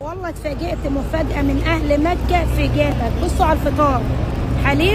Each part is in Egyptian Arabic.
والله اتفاجئت مفاجأة من أهل مكة في جابك بصوا على الفطار حليب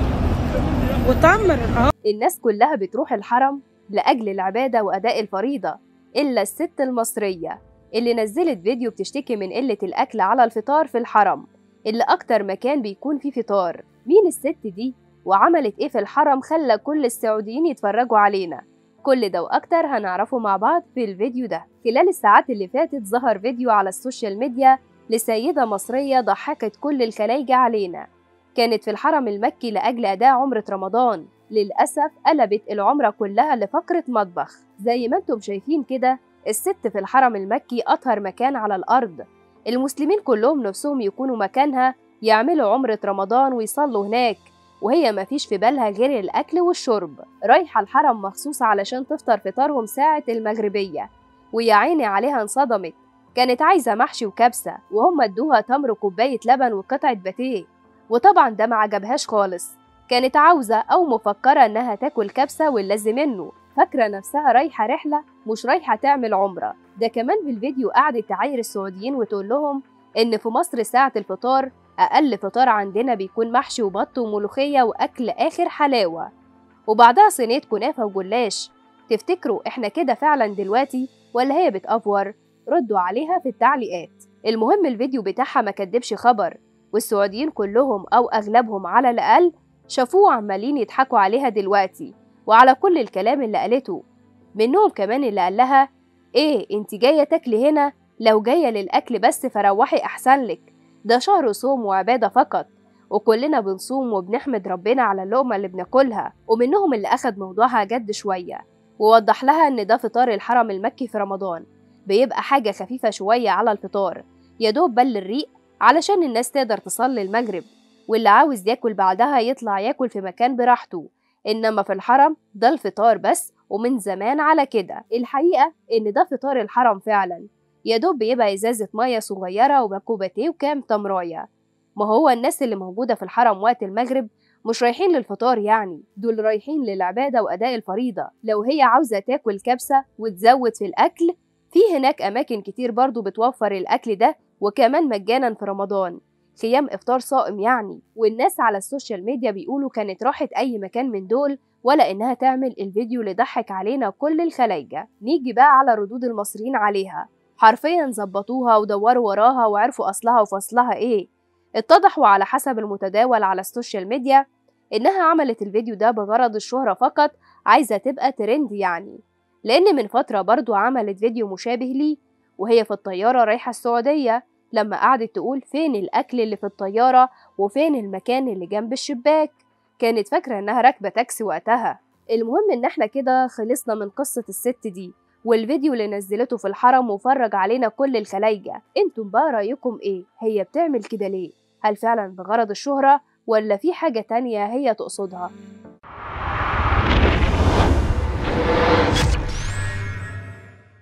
وتمر أهو الناس كلها بتروح الحرم لأجل العبادة وأداء الفريضة إلا الست المصرية اللي نزلت فيديو بتشتكي من قلة الأكل على الفطار في الحرم اللي أكتر مكان بيكون فيه فطار مين الست دي وعملت إيه في الحرم خلى كل السعوديين يتفرجوا علينا كل ده وأكتر هنعرفه مع بعض في الفيديو ده خلال الساعات اللي فاتت ظهر فيديو على السوشيال ميديا لسيدة مصرية ضحكت كل الخلايجة علينا كانت في الحرم المكي لأجل أداء عمرة رمضان للأسف قلبت العمرة كلها لفقرة مطبخ زي ما انتم شايفين كده الست في الحرم المكي أطهر مكان على الأرض المسلمين كلهم نفسهم يكونوا مكانها يعملوا عمرة رمضان ويصلوا هناك وهي ما فيش في بالها غير الأكل والشرب رايحة الحرم مخصوص علشان تفطر فطارهم ساعة المغربية ويا عيني عليها انصدمت كانت عايزة محشي وكبسة وهم ادوها تمر وكوباية لبن وقطعة باتيه وطبعا ده ما عجبهاش خالص كانت عاوزة أو مفكرة إنها تاكل كبسة واللازم منه فاكرة نفسها رايحة رحلة مش رايحة تعمل عمرة ده كمان في الفيديو قعدت تعاير السعوديين وتقول لهم إن في مصر ساعة الفطار أقل فطار عندنا بيكون محشي وبط وملوخية وأكل آخر حلاوة وبعدها صينية كنافة وجلاش تفتكروا إحنا كده فعلا دلوقتي ولا هي بتأفور؟ ردوا عليها في التعليقات المهم الفيديو بتاعها ما كدبش خبر والسعوديين كلهم أو أغلبهم على الأقل شافوه عمالين يضحكوا عليها دلوقتي وعلى كل الكلام اللي قالته منهم كمان اللي قال لها ايه انت جايه تاكلي هنا لو جايه للاكل بس فروحي احسن لك ده شهر صوم وعباده فقط وكلنا بنصوم وبنحمد ربنا على اللقمه اللي بناكلها ومنهم اللي اخد موضوعها جد شويه ووضح لها ان ده فطار الحرم المكي في رمضان بيبقى حاجه خفيفه شويه على الفطار يا دوب بل الريق علشان الناس تقدر تصلي المغرب واللي عاوز ياكل بعدها يطلع ياكل في مكان براحته إنما في الحرم ده الفطار بس ومن زمان على كده الحقيقة إن ده فطار الحرم فعلا يا دوب بيبقى إزازة مية صغيرة وبكوباتيه وكام تمراية ما هو الناس اللي موجودة في الحرم وقت المغرب مش رايحين للفطار يعني دول رايحين للعبادة وأداء الفريضة لو هي عاوزة تاكل كبسة وتزود في الأكل في هناك أماكن كتير برضو بتوفر الأكل ده وكمان مجانا في رمضان خيام افطار صائم يعني والناس على السوشيال ميديا بيقولوا كانت راحت اي مكان من دول ولا انها تعمل الفيديو اللي ضحك علينا كل الخلايجة نيجي بقى على ردود المصريين عليها حرفيا ظبطوها ودوروا وراها وعرفوا اصلها وفصلها ايه اتضحوا على حسب المتداول على السوشيال ميديا انها عملت الفيديو ده بغرض الشهرة فقط عايزة تبقى ترند يعني لان من فترة برضو عملت فيديو مشابه ليه وهي في الطيارة رايحة السعودية لما قعدت تقول فين الأكل اللي في الطيارة وفين المكان اللي جنب الشباك كانت فاكرة إنها راكبة تاكسي وقتها المهم إن إحنا كده خلصنا من قصة الست دي والفيديو اللي نزلته في الحرم وفرج علينا كل الخلايجة انتم بقى رأيكم ايه هي بتعمل كده ليه هل فعلا بغرض الشهرة ولا في حاجة تانية هي تقصدها